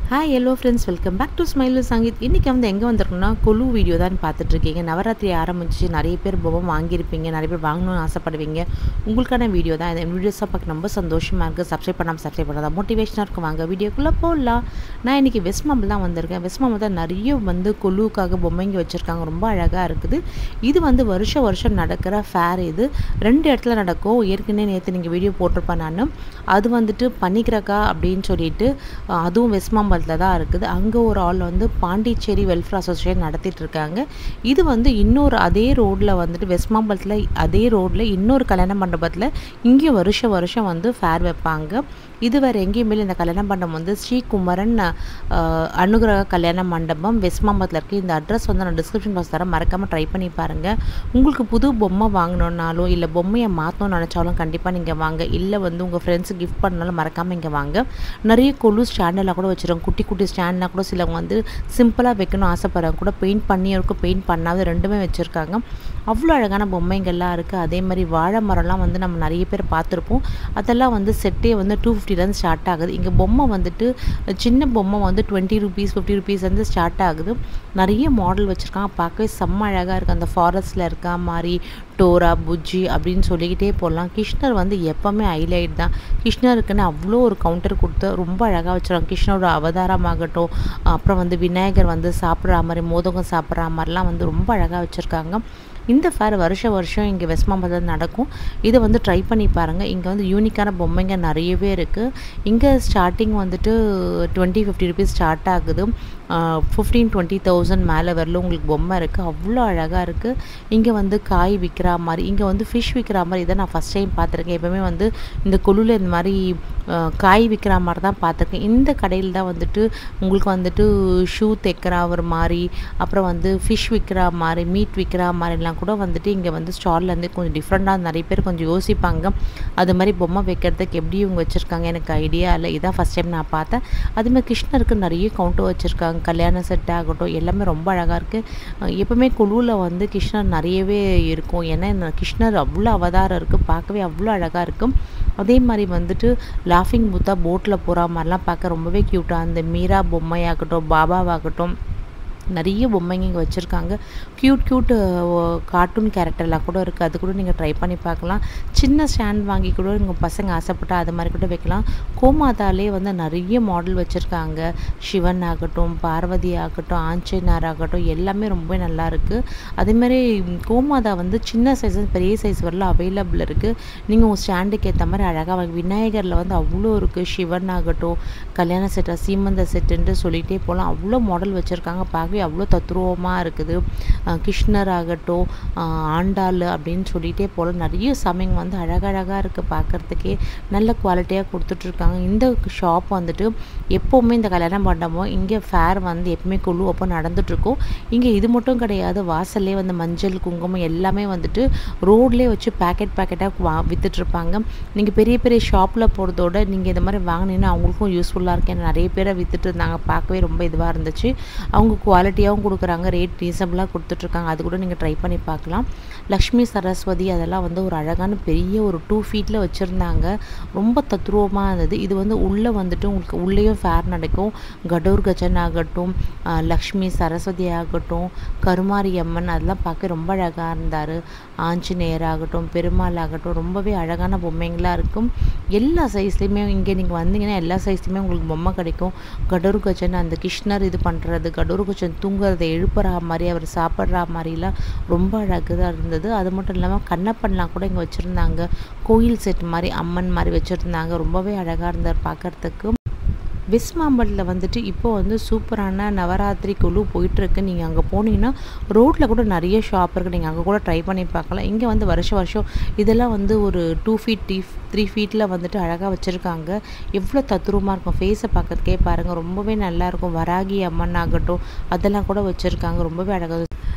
Hi hello friends welcome back to smile Sangeet இன்றைக்கி வந்து எங்கே வந்திருக்கோம்னா கொலு வீடியோ தான் பார்த்துட்ருக்கீங்க நவராத்திரி ஆரம்பிச்சு நிறைய பேர் பொம்மை வாங்கியிருப்பீங்க நிறைய பேர் வாங்கணும்னு ஆசைப்படுவீங்க உங்களுக்கான வீடியோ தான் இந்த வீடியோஸாக பார்க்க ரொம்ப சந்தோஷமாக இருக்குது சப்ஸ்கிரைப் பண்ணாமல் சப்ஸ்கிரைப் பண்ணாதான் மோட்டிவேஷனாக இருக்கும் வாங்க வீடியோக்குள்ளே போடலாம் நான் இன்றைக்கி வெஸ்ட் மாம்பிள் தான் வந்திருக்கேன் வெஸ்ட் மாம்பிள் தான் நிறைய வந்து கொலுவுக்காக பொம்மைங்க வச்சுருக்காங்க ரொம்ப அழகாக இருக்குது இது வந்து வருஷம் வருஷம் நடக்கிற ஃபேர் இது ரெண்டு இடத்துல நடக்கும் ஏற்கனவே நேற்று நீங்கள் வீடியோ போட்டிருப்பேன் நான் அது வந்துட்டு பனிக்கிறக்கா அப்படின்னு சொல்லிட்டு அஹ், அதுவும் வெஸ்ட் மாம்பலத்தில் தான் இருக்குது அங்கே ஒரு ஆள் வந்து பாண்டிச்சேரி வெல்ஃபேர் அசோசியேஷன் நடத்திட்டு இருக்காங்க இது வந்து இன்னொரு அதே ரோட்டில் வந்துட்டு வெஸ்ட் மாம்பலத்தில் அதே ரோட்டில் இன்னொரு கல்யாண மண்டபத்தில் இங்கேயும் வருஷம் வருஷம் வந்து ஃபேர் வைப்பாங்க இது வேறு எங்கேயுமே இல்லை. இந்த கல்யாண மண்டபம் வந்து ஸ்ரீகுமரன் அஹ், அனுகிரக கல்யாண மண்டபம் வெஸ்ட் மாம்பலத்தில் இருக்குது இந்த அட்ரஸ் வந்து நான் டிஸ்கிரிப்ஷன் பாக்ஸ் தரேன் மறக்காமல் ட்ரை பண்ணி பாருங்கள் உங்களுக்கு புது பொம்மை வாங்கணுன்னாலும் இல்லை பொம்மையை மாற்றணும்னு நினச்சாலும் கண்டிப்பாக நீங்கள் வாங்க இல்லை வந்து உங்கள் ஃப்ரெண்ட்ஸுக்கு கிஃப்ட் பண்ணாலும் மறக்காமல் இங்கே வாங்க நிறைய கொலு ஸ்டாண்டெல்லாம் கூட வச்சுருக்கோம் குட்டி குட்டி ஸ்டாண்ட்லாம் கூட சிலவங்க வந்து சிம்பிளாக வைக்கணும் ஆசைப்படுறாங்க கூட பெயிண்ட் பண்ணியும் இருக்கும் பெயிண்ட் பண்ணாத ரெண்டுமே வச்சுருக்காங்க அவ்வளோ அழகான பொம்மைங்கள்லாம் இருக்குது அதே மாதிரி வாழை மரம்லாம் வந்து நம்ம நிறைய பேர் பார்த்துருப்போம் அதெல்லாம் வந்து செட்டே வந்து டூ ஃபிஃப்டிலேருந்து ஸ்டார்ட் ஆகுது இங்கே பொம்மை வந்துட்டு சின்ன பொம்மை வந்து டுவெண்ட்டி ருபீஸ் ஃபிஃப்டி ருபீஸ்லேருந்து ஸ்டார்ட் ஆகுது நிறைய மாடல் வச்சுருக்காங்க பார்க்கவே செம்ம அழகாக இருக்குது அந்த ஃபாரஸ்ட்டில் இருக்கா மாதிரி டோரா புஜ்ஜி அப்படின்னு சொல்லிக்கிட்டே போகலாம் கிருஷ்ணர் வந்து எப்போவுமே ஹைலைட் தான் கிருஷ்ணருக்குன்னு அவ்வளோ ஒரு கவுண்டர் கொடுத்து ரொம்ப அழகாக வச்சுருக்காங்க கிருஷ்ணரோட அவதாரமாகட்டும் அப்புறம் வந்து விநாயகர் வந்து சாப்பிட்ற மாதிரி மோதகம் சாப்பிட்ற மாதிரிலாம் வந்து ரொம்ப அழகாக வச்சுருக்காங்க இந்த ஃபேர் வருஷம் வருஷம் இங்கே வெஸ்ட் மாம்பலத்தில் நடக்கும் இதை வந்து ட்ரை பண்ணி பாருங்கள் இங்கே வந்து யூனிக்கான பொம்மைங்க நிறையவே இருக்குது இங்கே ஸ்டார்டிங் வந்துட்டு டுவெண்ட்டி ஃபிஃப்டி ருபீஸ் ஸ்டார்ட் ஆகுது ஃபிஃப்டீன் டுவெண்ட்டி தௌசண்ட் மேலே வரல உங்களுக்கு பொம்மை இருக்குது அவ்வளோ அழகாக இருக்குது இங்கே வந்து காய் விற்கிற மாதிரி இங்கே வந்து ஃபிஷ் விற்கிற மாதிரி இதை நான் ஃபஸ்ட் டைம் பார்த்துருக்கேன் எப்போவுமே வந்து இந்த குழுவில் இந்த மாதிரி அஹ், காய் விற்கிற மாதிரி தான் பார்த்துருக்கேன் இந்த கடையில் தான் வந்துட்டு உங்களுக்கு வந்துட்டு ஷூ தைக்கிற ஒரு மாதிரி அப்புறம் வந்து ஃபிஷ் விற்கிற மாதிரி மீட் விற்கிற மாதிரிலாம் கூட வந்துட்டு இங்கே வந்து ஸ்டாலில் வந்து கொஞ்சம் டிஃப்ரெண்ட்டாக நிறைய பேர் கொஞ்சம் யோசிப்பாங்க அது மாதிரி பொம்மை வைக்கிறதுக்கு எப்படி இவங்க வச்சுருக்காங்க எனக்கு ஐடியா இல்லை இதான் ஃபஸ்ட் டைம் நான் பார்த்தேன் அதுமாதிரி கிருஷ்ணருக்கு நிறைய கவுண்டர் வச்சுருக்காங்க கல்யாண செட் ஆகட்டும் எல்லாமே ரொம்ப அழகாக இருக்குது எப்போவுமே குழுவில் வந்து கிருஷ்ணர் நிறையவே இருக்கும் ஏன்னா இந்த கிருஷ்ணர் அவ்வளோ அவதாரம் இருக்குது பார்க்கவே அவ்வளோ அழகாக இருக்கும் அதே மாதிரி வந்துட்டு லாஃபிங் புத்தா போட்டில் போகிற மாதிரிலாம் பார்க்க ரொம்பவே க்யூட்டாக அந்த மீரா பொம்மையாகட்டும் பாபாவாகட்டும் நிறைய பொம்மைங்க இங்கே வச்சுருக்காங்க க்யூட் க்யூட் கார்ட்டூன் கேரக்டர்லாம் கூட இருக்குது அது கூட நீங்கள் ட்ரை பண்ணி பார்க்கலாம் சின்ன ஸ்டாண்ட் வாங்கி கூட உங்கள் பசங்க ஆசைப்பட்டா அது மாதிரி கூட வைக்கலாம் கோமாதாலே வந்து நிறைய மாடல் வச்சுருக்காங்க சிவன் ஆகட்டும் பார்வதி ஆகட்டும் ஆஞ்சநேயர் ஆகட்டும் எல்லாமே ரொம்ப நல்லா இருக்குது அதேமாதிரி கோமாதா வந்து சின்ன சைஸ் பெரிய சைஸ் வரல அவைலபிள் இருக்குது நீங்கள் உங்கள் ஸ்டாண்டுக்கு ஏற்ற மாதிரி அழகாக வாங்கி விநாயகரில் வந்து அவ்வளோ இருக்குது சிவன் ஆகட்டும் கல்யாண செட்டா சீமந்த செட்டுன்ட்டு சொல்லிகிட்டே போகலாம் அவ்வளோ மாடல் வச்சுருக்காங்க பார்க்கவே அவ்வளோ தத்ரூபமாக இருக்குது அஹ் கிருஷ்ணர் ஆகட்டும் அஹ் ஆண்டாள் அப்படின்னு சொல்லிகிட்டே போல நிறைய சமயங்க வந்து அழகழகாக இருக்குது பார்க்குறதுக்கே நல்ல குவாலிட்டியாக கொடுத்துட்ருக்காங்க இந்த ஷாப் வந்துட்டு எப்போவுமே இந்த கல்யாண மண்டபம் இங்கே ஃபேர் வந்து எப்பவுமே குழு அப்போ நடந்துட்டுருக்கும் இங்கே இது மட்டும் கிடையாது வாசல்லே வந்து மஞ்சள் குங்குமம் எல்லாமே வந்துட்டு ரோட்லேயே வச்சு பேக்கெட் பேக்கெட்டாக வா விற்றுட்ருப்பாங்க நீங்கள் பெரிய பெரிய ஷாப்பில் போகிறதோட நீங்கள் இந்த மாதிரி வாங்கினீங்கன்னா அவங்களுக்கும் யூஸ்ஃபுல்லாக இருக்கு ஏன்னா நிறைய பேரை விற்றுட்டு இருந்தாங்க பார்க்கவே ரொம்ப இதுவாக இருந்துச்சு அவங்க குவாலிட்டியாகவும் கொடுக்குறாங்க ரேட் ரீசனபிளாக கொடுத்துட்ருக்காங்க அது கூட நீங்கள் ட்ரை பண்ணி பார்க்கலாம் லக்ஷ்மி சரஸ்வதி அதெல்லாம் வந்து ஒரு அழகான பெரிய ஒரு டூ ஃபீட்டில் வச்சுருந்தாங்க ரொம்ப தத்ரூபமாக இருந்தது இது வந்து உள்ளே வந்துட்டு உங்களுக்கு உள்ளேயும் ஃபேர் நடக்கும் கடூர் கஜன் ஆகட்டும் ஆஹ் லக்ஷ்மி சரஸ்வதி ஆகட்டும் கருமாரி அம்மன் அதெல்லாம் பார்க்க ரொம்ப அழகாக இருந்தார் ஆஞ்சநேயர் ஆகட்டும் பெருமாள் ஆகட்டும் ரொம்பவே அழகான பொம்மைங்களாக இருக்கும் எல்லா சைஸ்லேயுமே இங்கே நீங்கள் வந்தீங்கன்னா எல்லா சைஸ்லையுமே உங்களுக்கு பொம்மை கிடைக்கும் கடூர் கஜன் அந்த கிருஷ்ணர் இது பண்ணுறது கடூர் கஜன் தூங்குறதை எழுப்புற மாதிரி அவர் சாப்பிட்ற மாதிரிலாம் ரொம்ப அழகாக இருந்தது அது மட்டும் இல்லாமல் கண்ணப்பன்லாம் கூட இங்கே வச்சுருந்தாங்க கோயில் செட் மாதிரி அம்மன் மாதிரி வச்சுருந்தாங்க ரொம்பவே அழகாக இருந்தார் பார்க்கறதுக்கு விஸ்மாம்பலில் வந்துட்டு இப்போ வந்து சூப்பரான நவராத்திரி குழு போயிட்டுருக்கு நீங்கள் அங்கே போனீங்கன்னா ரோட்டில் கூட நிறைய ஷாப் இருக்குது நீங்கள் அங்கே கூட ட்ரை பண்ணி பார்க்கலாம் இங்கே வந்து வருஷம் வருஷம் இதெல்லாம் வந்து ஒரு டூ ஃபீட் த்ரீ த்ரீ ஃபீட்டில் வந்துட்டு அழகாக வச்சுருக்காங்க எவ்வளோ தத்ரூபமாக இருக்கும் ஃபேஸை பார்க்கறதுக்கே பாருங்கள் ரொம்பவே நல்லாயிருக்கும் வராகி அம்மன் ஆகட்டும் அதெல்லாம் கூட வச்சுருக்காங்க ரொம்பவே அழகாக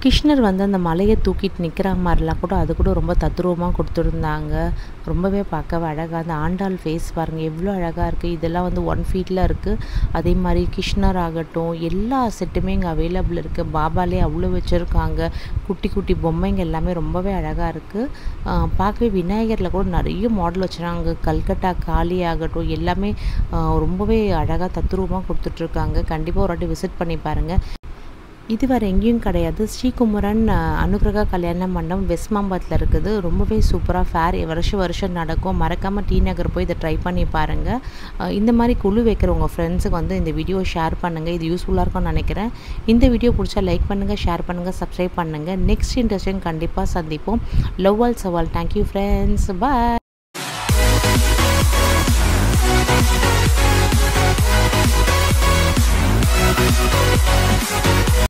கிருஷ்ணர் வந்து அந்த மலையை தூக்கிட்டு நிற்கிற மாதிரிலாம் கூட அது கூட ரொம்ப தத்ரூபமாக கொடுத்துருந்தாங்க ரொம்பவே பார்க்கவே அழகாக அந்த ஆண்டாள் ஃபேஸ் பாருங்கள் எவ்வளோ அழகாக இருக்குது இதெல்லாம் வந்து ஒன் ஃபீட்டில் இருக்குது அதே மாதிரி கிருஷ்ணர் ஆகட்டும் எல்லா செட்டுமே இங்கே அவைலபிள் இருக்குது பாபாலே அவ்வளோ வச்சுருக்காங்க குட்டி குட்டி பொம்மைங்க எல்லாமே ரொம்பவே அழகாக இருக்குது பார்க்கவே விநாயகரில் கூட நிறைய மாடல் வச்சுருக்காங்க கல்கட்டா காளி ஆகட்டும் எல்லாமே ரொம்பவே அழகாக தத்ரூபமாக கொடுத்துட்ருக்காங்க கண்டிப்பாக ஒரு வாட்டி விசிட் பண்ணி பாருங்கள் இது வேறு எங்கேயும் கிடையாது ஸ்ரீகுமரன் அனுகிரகா கல்யாண மண்டபம் வெஸ்ட் மாம்பலத்தில் இருக்குது ரொம்பவே சூப்பராக ஃபேர் வருஷம் வருஷம் நடக்கும் மறக்காமல் டி நகர் போய் இதை ட்ரை பண்ணி பாருங்கள் இந்த மாதிரி குழு வைக்கிற உங்கள் ஃப்ரெண்ட்ஸுக்கு வந்து இந்த வீடியோ ஷேர் பண்ணுங்கள் இது யூஸ்ஃபுல்லாக இருக்கும்னு நினைக்கிறேன் இந்த வீடியோ பிடிச்சா லைக் பண்ணுங்கள் ஷேர் பண்ணுங்கள் சப்ஸ்கிரைப் பண்ணுங்கள் நெக்ஸ்ட் இன்ட்ரெஸ்டிங் கண்டிப்பாக சந்திப்போம் லவ் ஆல் சவால் தேங்க்யூ ஃப்ரெண்ட்ஸ் பாய்